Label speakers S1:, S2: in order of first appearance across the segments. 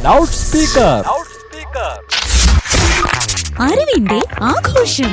S1: Loud speaker
S2: അറിവിന്റെ ആഘോഷം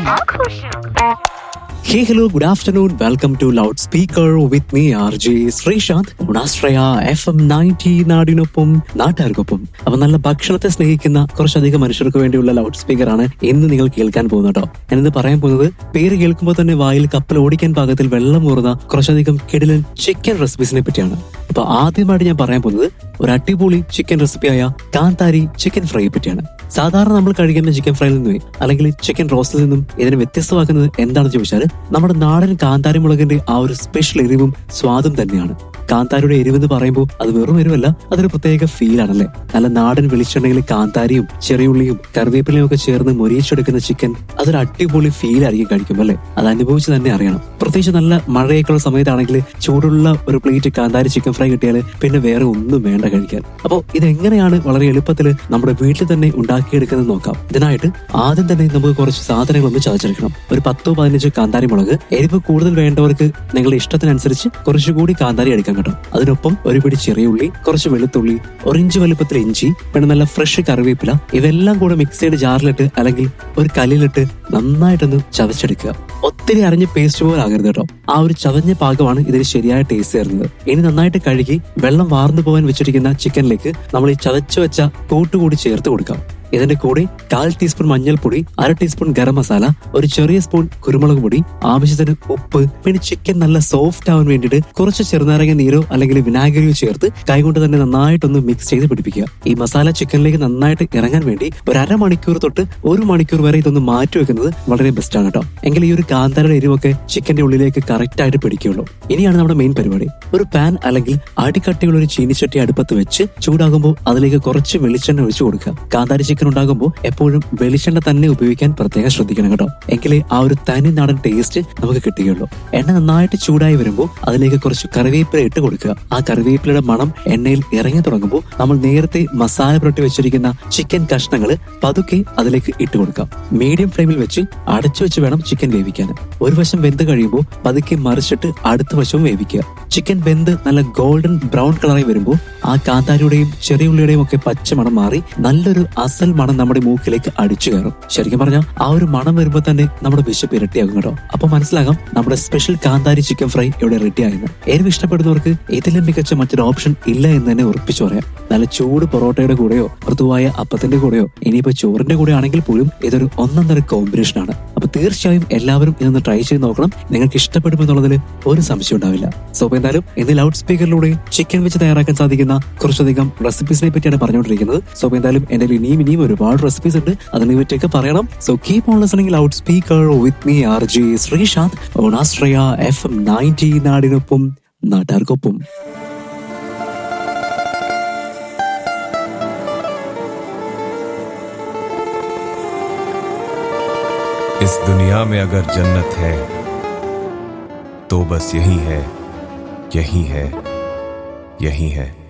S3: Hey, hello, good afternoon. Welcome to Loudspeaker with me, RJ Sreesanth ഗുണാശ്രയ F M ninety നാടിനൊപ്പം നാട്ടുകാർക്കൊപ്പം അപ്പൊ നല്ല ഭക്ഷണത്തെ സ്നേഹിക്കുന്ന കുറച്ചധികം മനുഷ്യർക്ക് വേണ്ടിയുള്ള ലൗഡ് സ്പീക്കർ ആണ് ഇന്ന് നിങ്ങൾ കേൾക്കാൻ പോകുന്നത് കേട്ടോ ഞാനിന്ന് പറയാൻ പോകുന്നത് പേര് കേൾക്കുമ്പോൾ തന്നെ വായിൽ കപ്പൽ ഓടിക്കാൻ പാകത്തിൽ വെള്ളം ഊറുന്ന കുറച്ചധികം കിടിലൻ ചിക്കൻ റെസിപ്പീസിനെ പറ്റിയാണ് അപ്പൊ ആദ്യമായിട്ട് ഞാൻ പറയാൻ പോകുന്നത് ഒരു അടിപൊളി ചിക്കൻ റെസിപ്പിയായ കാന്താരി ചിക്കൻ ഫ്രൈയെ പറ്റിയാണ് സാധാരണ നമ്മൾ കഴിക്കുന്ന ചിക്കൻ ഫ്രൈയിൽ നിന്നും അല്ലെങ്കിൽ ചിക്കൻ റോസ്റ്റിൽ നിന്നും ഇതിനെ വ്യത്യസ്തമാക്കുന്നത് എന്താണെന്ന് ചോദിച്ചാൽ നമ്മുടെ നാടൻ കാന്താരി മുളകിന്റെ ആ ഒരു സ്പെഷ്യൽ എരിവും സ്വാദും തന്നെയാണ് കാന്താരിയുടെ എരിവ് എന്ന് പറയുമ്പോൾ അത് വെറും എരിവല്ല അതൊരു പ്രത്യേക ഫീൽ ആണല്ലേ നല്ല നാടൻ വെളിച്ചെണ്ണയിൽ കാന്താരിയും ചെറിയുള്ളിയും കറിവേപ്പിലയും ഒക്കെ ചേർന്ന് മൊരിയിച്ചെടുക്കുന്ന ചിക്കൻ അതൊരു അടിപൊളി ഫീൽ ആയിരിക്കും കഴിക്കുമ്പോൾ അല്ലേ അത് അനുഭവിച്ച് തന്നെ അറിയണം പ്രത്യേകിച്ച് നല്ല മഴയൊക്കെയുള്ള സമയത്താണെങ്കിൽ ചൂടുള്ള ഒരു പ്ലേറ്റ് കാന്താരി ചിക്കൻ ഫ്രൈ കിട്ടിയാൽ പിന്നെ വേറെ ഒന്നും വേണ്ട കഴിക്കാൻ അപ്പോൾ ഇതെങ്ങനെയാണ് വളരെ എളുപ്പത്തിൽ നമ്മുടെ വീട്ടിൽ തന്നെ ഉണ്ടാക്കിയെടുക്കുന്നത് നോക്കാം ഇതിനായിട്ട് ആദ്യം തന്നെ നമുക്ക് കുറച്ച് സാധനങ്ങളൊന്ന് ചതച്ചെടുക്കണം ഒരു പത്തോ പതിനഞ്ചോ കാന്താരി മുളക് എരിവ് കൂടുതൽ വേണ്ടവർക്ക് നിങ്ങളുടെ ഇഷ്ടത്തിനനുസരിച്ച് കുറച്ചുകൂടി കാന്താരി എടുക്കാം കേട്ടോ അതിനൊപ്പം ഒരു പിടി ചെറിയ ഉള്ളി കുറച്ച് വെളുത്തുള്ളി ഒറിഞ്ച് വലുപ്പത്തിൽ ഇഞ്ചി പിന്നെ നല്ല ഫ്രഷ് കറിവേപ്പില ഇതെല്ലാം കൂടെ മിക്സിയുടെ ജാറിലിട്ട് അല്ലെങ്കിൽ ഒരു കല്ലിലിട്ട് നന്നായിട്ടൊന്ന് ചതച്ചെടുക്കുക ഒത്തിരി അരിഞ്ഞ് പേസ്റ്റ് പോലെ ആകരുത് കേട്ടോ ആ ഒരു ചതഞ്ഞ പാകമാണ് ഇതിന് ശരിയായ ടേസ്റ്റ് തരുന്നത് ഇനി നന്നായിട്ട് കഴുകി വെള്ളം വാർന്നു പോകാൻ വെച്ചിരിക്കുന്ന ചിക്കനിലേക്ക് നമ്മൾ ഈ ചതച്ചു വെച്ച കൂട്ടുകൂടി ചേർത്ത് കൊടുക്കാം ഇതിന്റെ കൂടെ കാൽ ടീസ്പൂൺ മഞ്ഞൾപ്പൊടി അര ടീസ്പൂൺ ഗരം മസാല ഒരു ചെറിയ സ്പൂൺ കുരുമുളക് പൊടി ആവശ്യത്തിന് ഉപ്പ് പിന്നെ ചിക്കൻ നല്ല സോഫ്റ്റ് ആവാൻ വേണ്ടിയിട്ട് കുറച്ച് ചെറുനാരങ്ങ നീരോ അല്ലെങ്കിൽ വിനാഗിരിയോ ചേർത്ത് കൈകൊണ്ട് തന്നെ നന്നായിട്ടൊന്ന് മിക്സ് ചെയ്ത് പിടിപ്പിക്കുക ഈ മസാല ചിക്കനിലേക്ക് നന്നായിട്ട് ഇറങ്ങാൻ വേണ്ടി ഒരു അരമണിക്കൂർ തൊട്ട് ഒരു മണിക്കൂർ വരെ ഇതൊന്ന് മാറ്റി വെക്കുന്നത് വളരെ ബെസ്റ്റ് ആണ് കേട്ടോ എങ്കിൽ ഈ ഒരു കാന്താരയുടെ എരിവൊക്കെ ചിക്കന്റെ ഉള്ളിലേക്ക് കറക്റ്റ് ആയിട്ട് പിടിക്കുകയുള്ളൂ ഇനിയാണ് നമ്മുടെ മെയിൻ പരിപാടി ഒരു പാൻ അല്ലെങ്കിൽ അടിക്കട്ടിയുള്ള ഒരു ചീനിച്ചട്ടി അടുപ്പത്ത് വെച്ച് ചൂടാകുമ്പോൾ അതിലേക്ക് കുറച്ച് വെളിച്ചെണ്ണ ഒഴിച്ചു കൊടുക്കുക കാന്താരി ചിക്കൻ ഉണ്ടാകുമ്പോൾ എപ്പോഴും വെളിച്ചെണ്ണ തന്നെ ഉപയോഗിക്കാൻ പ്രത്യേകം ശ്രദ്ധിക്കണം കേട്ടോ എങ്കിലേ ആ ഒരു തനി നാടൻ ടേസ്റ്റ് നമുക്ക് കിട്ടുകയുള്ളൂ എണ്ണ നന്നായിട്ട് ചൂടായി വരുമ്പോൾ അതിലേക്ക് കുറച്ച് കറിവേപ്പില ഇട്ട് കൊടുക്കുക ആ കറിവേപ്പിലയുടെ മണം എണ്ണയിൽ ഇറങ്ങി തുടങ്ങുമ്പോൾ നമ്മൾ നേരത്തെ മസാല പുരട്ടി വെച്ചിരിക്കുന്ന ചിക്കൻ കഷ്ണങ്ങൾ പതുക്കെ അതിലേക്ക് ഇട്ട് കൊടുക്കാം മീഡിയം ഫ്ലെയിമിൽ വെച്ച് അടച്ചു വെച്ച് വേണം ചിക്കൻ വേവിക്കാൻ ഒരു വശം വെന്ത് കഴിയുമ്പോൾ പതുക്കെ മറിച്ചിട്ട് അടുത്ത വശവും വേവിക്കുക ചിക്കൻ വെന്ത് നല്ല ഗോൾഡൻ ബ്രൗൺ കളറായി വരുമ്പോൾ ആ കാന്താരിയുടെയും ചെറിയ ഉള്ളിയുടെയും ഒക്കെ പച്ച മണം മാറി നല്ലൊരു അസൽ മണം നമ്മുടെ മൂക്കിലേക്ക് അടിച്ചു കയറും ശരിക്കും പറഞ്ഞാൽ ആ ഒരു മണം വരുമ്പോൾ തന്നെ നമ്മുടെ വിശപ്പ് ഇരട്ടിയാകും കേട്ടോ അപ്പൊ മനസ്സിലാകാം നമ്മുടെ സ്പെഷ്യൽ കാന്താരി ചിക്കൻ ഫ്രൈ ഇവിടെ റെഡി ആയെന്ന് എരിവ് ഇഷ്ടപ്പെടുന്നവർക്ക് ഇതിലും മികച്ച മറ്റൊരു ഓപ്ഷൻ ഇല്ല എന്ന് തന്നെ ഉറപ്പിച്ചു പറയാം നല്ല ചൂട് പൊറോട്ടയുടെ കൂടെയോ മൃദുവായ അപ്പത്തിന്റെ കൂടെയോ ഇനിയിപ്പോ ചോറിന്റെ കൂടെ ആണെങ്കിൽ പോലും ഇതൊരു ഒന്നൊന്നര കോമ്പിനേഷൻ ആണ് അപ്പൊ തീർച്ചയായും എല്ലാവരും ഇതൊന്ന് ട്രൈ ചെയ്ത് നോക്കണം നിങ്ങൾക്ക് ഇഷ്ടപ്പെടുമെന്നുള്ളതിൽ ഒരു സംശയം ഉണ്ടാവില്ല സോ അപ്പൊ എന്തായാലും ഇന്ന് ലൗഡ് സ്പീക്കറിലൂടെ ചിക്കൻ വെച്ച് തയ്യാറാക്കാൻ സാധിക്കുന്ന കുറച്ചധികം റെസിപ്പീസിനെ പറ്റിയാണ് പറഞ്ഞുകൊണ്ടിരിക്കുന്നത് സോ അപ്പൊ എന്തായാലും എന്റെ ഇനിയും ഇനിയും ഒരുപാട് റെസിപ്പീസ് ഉണ്ട് അതിനെ പറ്റിയൊക്കെ പറയണം so keep on listening loudspeaker with me R J Sreesanth ഓണാശ്രയ എഫ് എം നയൻറ്റി നാടിനൊപ്പം നാട്ടുകാർക്കൊപ്പം
S4: इस दुनिया में अगर जन्नत है तो बस यही है यही है यही है